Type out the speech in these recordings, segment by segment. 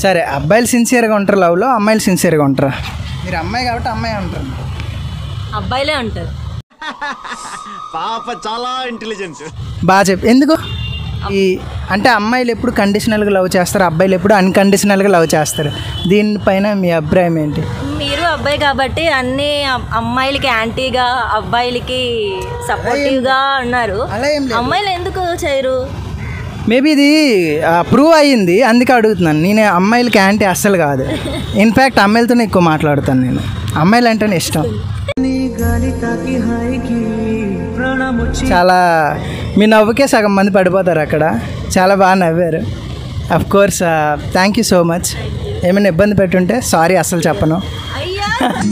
సరే అబ్బాయిలు సిన్సియర్గా ఉంటారు లవ్లో అమ్మాయిలు సిన్సియర్గా ఉంటారా మీరు అమ్మాయి కాబట్టి అమ్మాయి ఉంటారు అబ్బాయిలే ఉంటారు పాప చాలా ఇంటెలిజెంట్ బాగా చెప్పి ఎందుకు ఈ అంటే అమ్మాయిలు ఎప్పుడు కండిషనల్గా లవ్ చేస్తారు అబ్బాయిలు ఎప్పుడు అన్కండిషనల్గా లవ్ చేస్తారు దీనిపైన మీ అభిప్రాయం ఏంటి మీరు అబ్బాయి కాబట్టి అన్ని అమ్- అమ్మాయిలకి యాంటీగా అబ్బాయిలకి సపోర్టివ్గా అన్నారు అలా ఏం లేదు. అమ్మాయిలు ఎందుకు చేయరు మేబీ ఇది ప్రూవ్ అయ్యింది అందుకే అడుగుతున్నాను నేను అమ్మాయిలకి యాంటీ అస్సలు కాదు ఇన్ఫ్యాక్ట్ అమ్మాయిలతోనే ఎక్కువ మాట్లాడుతాను నేను అమ్మాయిలు అంటేనే ఇష్టం చాలా మీ నవ్వుకే సగం మంది పడిపోతారు అక్కడ చాలా బాగా నవ్వారు of course thank you so much ఏమైనా ఇబ్బంది పెట్టుంటే సారీ అస్సలు చెప్పను అయ్యా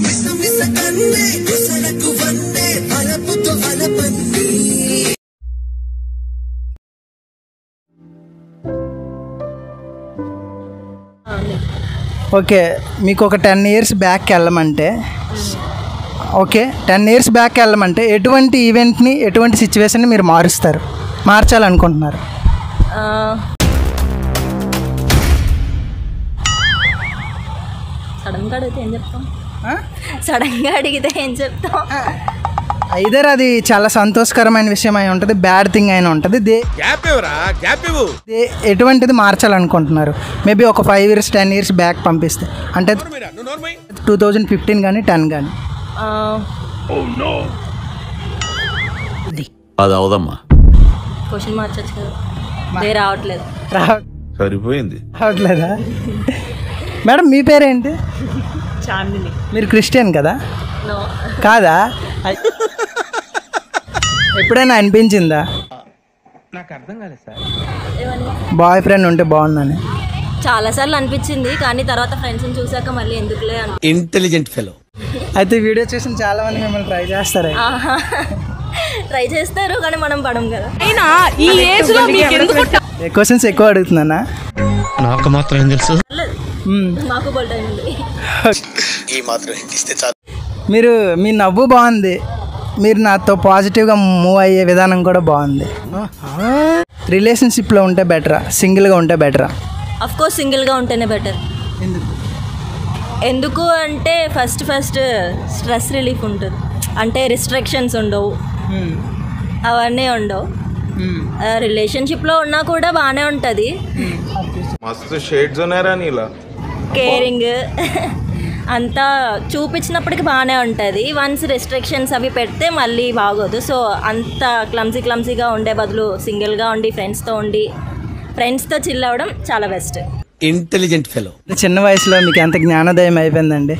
ఓకే మీకు ఒక టెన్ ఇయర్స్ బ్యాక్ వెళ్ళమంటే ఓకే టెన్ ఇయర్స్ బ్యాక్ వెళ్ళమంటే ఎటువంటి ఈవెంట్ని ఎటువంటి సిచ్యువేషన్ని మీరు మారుస్తారు మార్చాలనుకుంటున్నారు ఆ, సడన్గా అడిగితే ఏం చెప్తాం సడన్గా అడిగితే ఏం చెప్తాం ఐదర్ అది చాలా సంతోషకరమైన విషయం అయి ఉంటుంది బ్యాడ్ థింగ్ అయినా ఉంటుంది దే గ్యాప్ ఇవ్వరా గ్యాప్ ఇవ్వు దే ఎటువంటిది మార్చాలనుకుంటున్నారు మేబీ ఒక five years ten years back పంపిస్తే అంటే మీరా నువ్వు నోర్మై టూ థౌజండ్ ఫిఫ్టీన్ కానీ టెన్ కానీ ఆ, అది అవదమ్మా క్వశ్చన్ మార్చచ్చు కదా వేరే రావట్లేదు రా సరిపోయింది రావట్లేదా మేడం మీ పేరేంటి చాందిని మీరు క్రిస్టియన్ కదా నో కాదా అయ్- ఎప్పుడైనా అనిపించిందా బాయ్ ఫ్రెండ్ ఉంటే బాగుందని చాలాసార్లు అనిపించింది కానీ తర్వాత ఫ్రెండ్స్ని చూసాక మళ్ళీ ఎందుకులే అని ఇంటెలిజెంట్ ఫెలో అయితే వీడియో చూసిన చాలా మంది మిమ్మల్ని ట్రై చేస్తారు ట్రై చేస్తారు కానీ మనం పడం కదా క్వశ్చన్స్ ఎక్కువ అడుగుతున్నానా నాకు మాత్రం ఏం తెలుసు పర్లేదు. మ్మ్. మాకు బోల్ టైం ఉంది మీరు మీ నవ్వు బాగుంది మీరు నాతో పాజిటివ్గా మూవ్ అయ్యే విధానం కూడా బాగుంది రిలేషన్షిప్లో ఉంటే బెటరా సింగిల్గా ఉంటే బెటరా అఫ్ కోర్స్ సింగిల్గా ఉంటేనే బెటర్ ఎందుకు అంటే ఫస్ట్ ఫస్ట్ స్ట్రెస్ రిలీఫ్ ఉంటుంది అంటే రిస్ట్రిక్షన్స్ ఉండవు అవన్నీ ఉండవు రిలేషన్షిప్లో ఉన్నా కూడా బాగానే ఉంటుంది మస్తు షేడ్స్ ఉన్నారా నీలా కేరింగ్ అంతా చూపించినప్పటికి బాగానే ఉంటుంది వన్స్ రెస్ట్రిక్షన్స్ అవి పెడితే మళ్ళీ బాగోదు సో అంత క్లమ్సీ క్లమ్సీగా ఉండే బదులు సింగిల్గా ఉండి ఫ్రెండ్స్తో ఉండి ఫ్రెండ్స్తో చిల్ అవ్వడం చాలా బెస్ట్ ఇంటెలిజెంట్ ఫెలో చిన్న వయసులో మీకు ఎంత జ్ఞానోదయం అయిపోయిందండి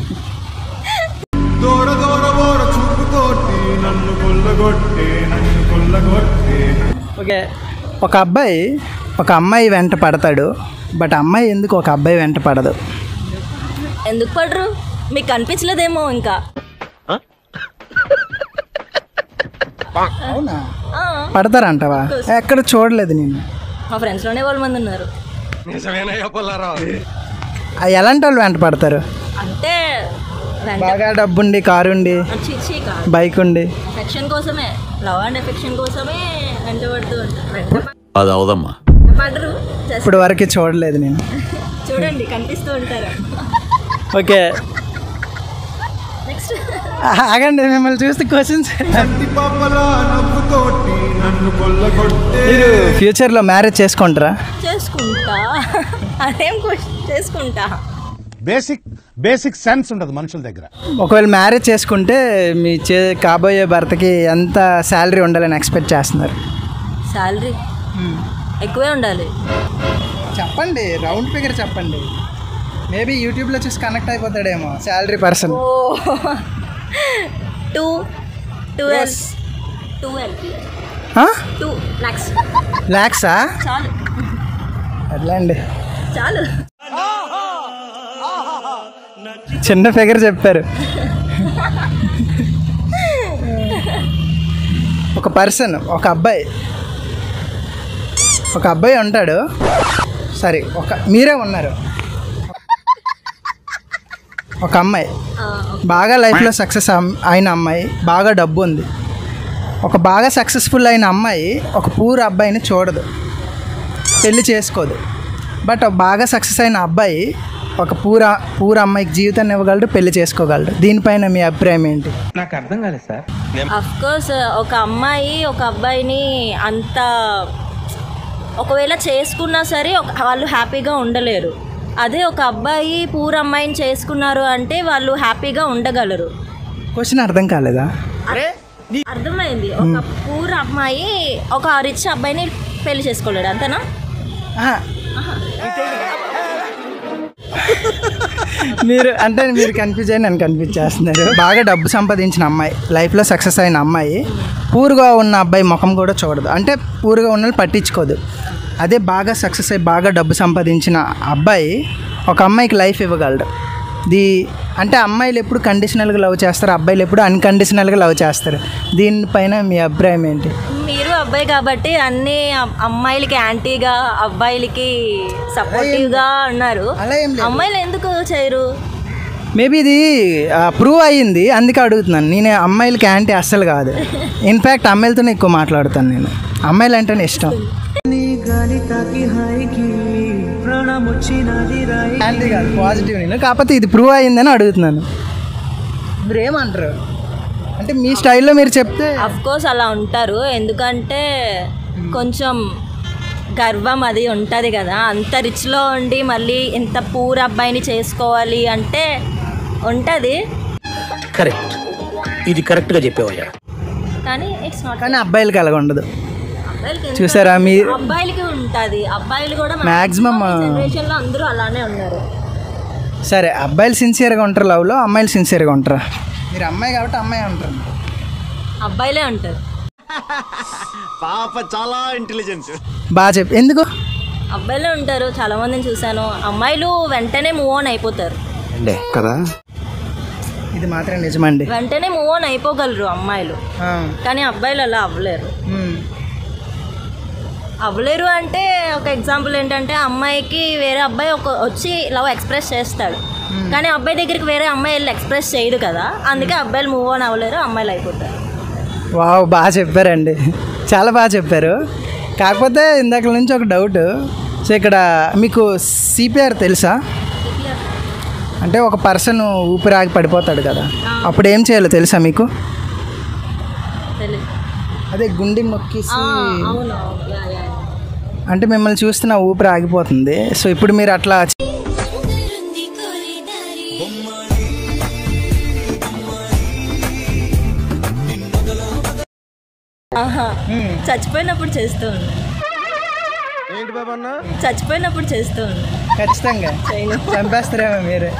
దూర దూర ఓర చూపుతోటి నన్ను కొల్లగొట్టే నన్ను కొల్లగొట్టే ఓకే ఒక అబ్బాయి ఒక అమ్మాయి వెంట పడతాడు బట్ అమ్మాయి ఎందుకు ఒక అబ్బాయి వెంట పడదు ఎందుకు పడరు మీకు కనిపించలేదేమో ఇంకా అవునా ఆ, పడతారంటవా ఎక్కడ చూడలేదు నేను మా ఫ్రెండ్స్లోనే వాళ్ళ మంది ఉన్నారు ఆ ఎలాంటి వాళ్ళు వెంట పడతారు అంటే వెంట బాగా డబ్బుండి కారు ఉండి చిచ్చి కాదు బైక్ ఉండి ఎఫెక్షన్ కోసమే లవ్ అండ్ ఎఫెక్షన్ కోసమే వెంట పడుతూ ఉంటారు వెంట అది అవదమ్మా పడరు Just ఇప్పుడు వరకు చూడలేదు నేను చూడండి కనిపిస్తూ ఉంటారు ఓకే నెక్స్ట్ ఆగండి మిమ్మల్ని చూస్తే క్వశ్చన్స్ చంటి పాపలా నవ్వుతోటి నన్ను కొల్లగొట్టే మీరు ఫ్యూచర్లో మ్యారేజ్ చేసుకుంటారా చేసుకుంటా అదేం క్వశ్చన్ చేసుకుంటా బేసిక్ బేసిక్ సెన్స్ ఉండదు మనుషుల దగ్గర ఒకవేళ మ్యారేజ్ చేసుకుంటే మీ చే కాబోయే భర్తకి ఎంత శాలరీ ఉండాలని ఎక్స్పెక్ట్ చేస్తున్నారు శాలరీ ఎక్కువే ఉండాలి చెప్పండి రౌండ్ ఫిగర్ చెప్పండి మేబీ యూట్యూబ్లో చూసి కనెక్ట్ అయిపోతాడేమో శాలరీ పర్సన్ ఓ two twelve twelve two lakhs ల్యాక్సా చాలు అట్లా అండి చాలు చిన్న ఫిగర్ చెప్పారు ఒక పర్సన్ ఒక అబ్బాయి ఒక అబ్బాయి ఉంటాడు సరే ఒక మీరే ఉన్నారు ఒక అమ్మాయి ఆ, బాగా లైఫ్లో సక్సెస్ అయిన అమ్మాయి బాగా డబ్బు ఉంది ఒక బాగా సక్సెస్ఫుల్ అయిన అమ్మాయి ఒక పూర్ అబ్బాయిని చూడదు పెళ్లి చేసుకోదు బట్ బాగా సక్సెస్ అయిన అబ్బాయి ఒక పూర పూర అమ్మాయికి జీవితాన్ని ఇవ్వగలడు పెళ్లి చేసుకోగలడు దీనిపైన మీ అభిప్రాయం ఏంటి అఫ్ కోర్స్ ఒక అమ్మాయి ఒక అబ్బాయిని అంత ఒకవేళ చేసుకున్నా సరే ఒక వాళ్ళు హ్యాపీగా ఉండలేరు అదే ఒక అబ్బాయి పూర అమ్మాయిని చేసుకున్నారు అంటే వాళ్ళు హ్యాపీగా ఉండగలరు క్వశ్చన్ అర్థం కాలేదా అర్థమైంది ఒక పూర అమ్మాయి ఒక రిచ్ అబ్బాయిని పెళ్లి చేసుకోలేడు అంతేనా ఆహా. మీరు అంటే మీరు కన్ఫ్యూజ్ అయ్యి నన్ను కన్ఫ్యూజ్ చేస్తున్నారు బాగా డబ్బు సంపాదించిన అమ్మాయి లైఫ్లో సక్సెస్ అయిన అమ్మాయి పూర్గా ఉన్న అబ్బాయి ముఖం కూడా చూడదు అంటే పూర్గా ఉన్న వాళ్ళు పట్టించుకోదు అదే బాగా సక్సెస్ అయ్యి బాగా డబ్బు సంపాదించిన అబ్బాయి ఒక అమ్మాయికి లైఫ్ ఇవ్వగలడు దీ అంటే అమ్మాయిలు ఎప్పుడు కండిషనల్గా లవ్ చేస్తారు అబ్బాయిలు ఎప్పుడు అన్కండిషనల్గా లవ్ చేస్తారు దీనిపైన మీ అభిప్రాయం ఏంటి మీరు అబ్బాయి కాబట్టి అన్ని అమ్- అమ్మాయిలకి యాంటీగా అబ్బాయిలకి సపోర్టివ్గా అన్నారు అలా ఏం లేదు. అమ్మాయిలు ఎందుకు చేయరు మేబీ ఇది ప్రూవ్ అయ్యింది అందుకే అడుగుతున్నాను నేను అమ్మాయిలకి యాంటీ అస్సలు కాదు ఇన్ఫ్యాక్ట్ అమ్మాయిలతోనే ఎక్కువ మాట్లాడుతాను నేను అమ్మాయిలు అంటేనే ఇష్టం యాంటీ కాదు పాజిటివ్ నేను కాకపోతే ఇది ప్రూవ్ అయ్యిందని అడుగుతున్నాను మీరు ఏమంటారు అంటే మీ స్టైల్లో మీరు చెప్తే అఫ్ కోర్స్ అలా ఉంటారు ఎందుకంటే కొంచెం గర్వం అది ఉంటుంది కదా అంత రిచ్లో ఉండి మళ్ళీ ఇంత పూర్ అబ్బాయిని చేసుకోవాలి అంటే ఉంటుంది కరెక్ట్ ఇది కరెక్ట్ గా చెప్పేవయ్యా కానీ ఇట్స్ నాట్ కానీ అబ్బాయిలకి అలాగ ఉండదు అబ్బాయిలకి ఎంత- చూసారా మీ అబ్బాయిలకి ఉంటుంది అబ్బాయిలు కూడా Maximum, జనరేషన్లో అందరూ అలానే ఉన్నారు సరే అబ్బాయిలు సిన్సియర్గా ఉంటారు లవ్లో అమ్మాయిలు సిన్సియర్గా ఉంటారా మీరు అమ్మాయి కాబట్టి అమ్మాయి అంటారు అబ్బాయిలే ఉంటారు పాప చాలా ఇంటెలిజెంట్ బాగా చెప్పి ఎందుకు అబ్బాయిలే ఉంటారు చాలా మందిని చూశాను అమ్మాయిలు వెంటనే మూవ్ ఆన్ అయిపోతారు కదా ఇది మాత్రం నిజమండి వెంటనే మూవ్ ఆన్ అయిపోగలరు అమ్మాయిలు ఆ, కానీ అబ్బాయిలు అలా అవ్వలేరు ఉమ్. అవ్వలేరు అంటే ఒక ఎగ్జాంపుల్ ఏంటంటే అమ్మాయికి వేరే అబ్బాయి ఒక వచ్చి లవ్ ఎక్స్ప్రెస్ చేస్తాడు కానీ అబ్బాయి దగ్గరికి వేరే అమ్మాయి వెళ్ళి ఎక్స్ప్రెస్ చేయదు కదా అందుకే అబ్బాయిలు మూవ్ ఆన్ అవ్వలేరు అమ్మాయిలు అయిపోతారు వావ్ బాగా చెప్పారండి చాలా బాగా చెప్పారు కాకపోతే ఇందాక నుంచి ఒక డౌట్ సో ఇక్కడ మీకు సిపిఆర్ తెలుసా అంటే ఒక పర్సన్ ఊపిరాగి పడిపోతాడు కదా అప్పుడు ఏం చేయాలో తెలుసా మీకు తెలీదు. అదే గుండె నొక్కేసి ఆ, అవును యా, యా. అంటే మిమ్మల్ని చూస్తున్న ఊపిరి ఆగిపోతుంది సో ఇప్పుడు మీరు అట్లా ఆహా. చచ్చిపోయినప్పుడు చేస్తూ ఉన్నా ఏంటి బాబా అన్న చచ్చిపోయినప్పుడు చేస్తూ ఉన్నా ఖచ్చితంగా చేయను చంపేస్తారేమో మీరే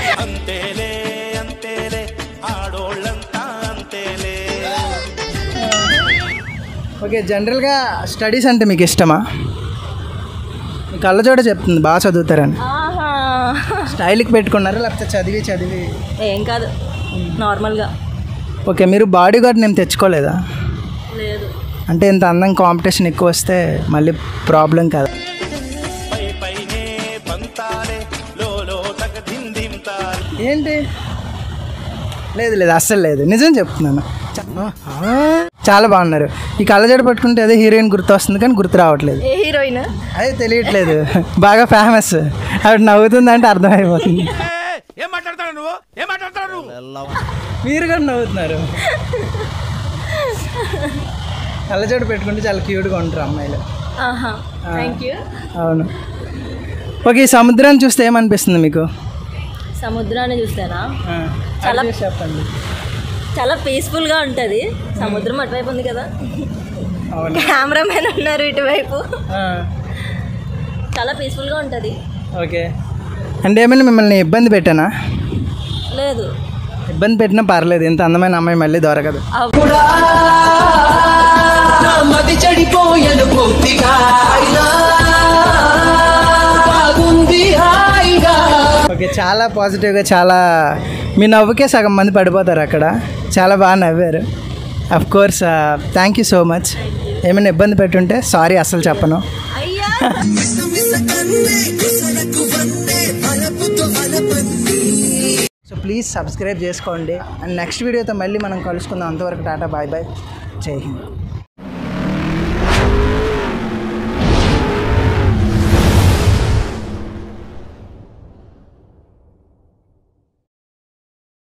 ఓకే జనరల్గా స్టడీస్ అంటే మీకు ఇష్టమా మీ కళ్ళజోడ చెప్తుంది బాగా చదువుతారని ఆహా స్టైల్కి పెట్టుకున్నారా లేకపోతే చదివి చదివి ఏం కాదు నార్మల్గా ఓకే మీరు బాడీ గార్డ్ నేను తెచ్చుకోలేదా లేదు అంటే ఇంత అందం కాంపిటీషన్ ఎక్కువ వస్తే మళ్ళీ ప్రాబ్లం కదా ఏంటి లేదు లేదు అస్సలు లేదు నిజం చెప్తున్నాను చ- చాలా బాగున్నారు ఈ కళ్ళజోడు పట్టుకుంటే అదే హీరోయిన్ గుర్తు వస్తుంది కానీ గుర్తు రావట్లేదు ఏ హీరోయిన్ అదే తెలియట్లేదు బాగా ఫేమస్ ఆవిడ నవ్వుతుందంటే అర్థమైపోతుంది ఏం మాట్లాడతాడు నువ్వు ఏం మాట్లాడతాడు నువ్వు మీరు కూడా నవ్వుతున్నారు కళ్ళజోడు పెట్టుకుంటే చాలా క్యూట్గా ఉంటారు అమ్మాయిలు ఆహా థ్యాంక్ యూ అవును ఓకే ఈ సముద్రాన్ని చూస్తే ఏమనిపిస్తుంది మీకు సముద్రాన్ని చూస్తేనా చాలా చాలా- చెప్పండి చాలా పీస్ఫుల్గా ఉంటుంది సముద్రం అటువైపు ఉంది కదా అవును కెమెరామెన్ ఉన్నారు ఇటువైపు ఆ, చాలా పీస్ఫుల్గా ఉంటుంది ఓకే అంటే ఏమైనా మిమ్మల్ని ఇబ్బంది పెట్టానా లేదు ఇబ్బంది పెట్టినా పర్లేదు ఇంత అందమైన అమ్మాయి మళ్ళీ దొరకదు మది చెడిపోయను పూర్తిగా అయినా బాగుంది హాయిగా ఓకే చాలా పాజిటివ్గా చాలా మీ నవ్వుకే సగం మంది పడిపోతారు అక్కడ చాలా బాగా నవ్వారు of course thank you so much ఏమైనా ఇబ్బంది పెట్టుంటే సారీ అస్సలు చెప్పను అయ్యా సో ప్లీజ్ సబ్స్క్రైబ్ చేసుకోండి అండ్ నెక్స్ట్ వీడియోతో మళ్ళీ మనం కలుసుకుందాం అంతవరకు టాటా బాయ్ బాయ్ జై హింద్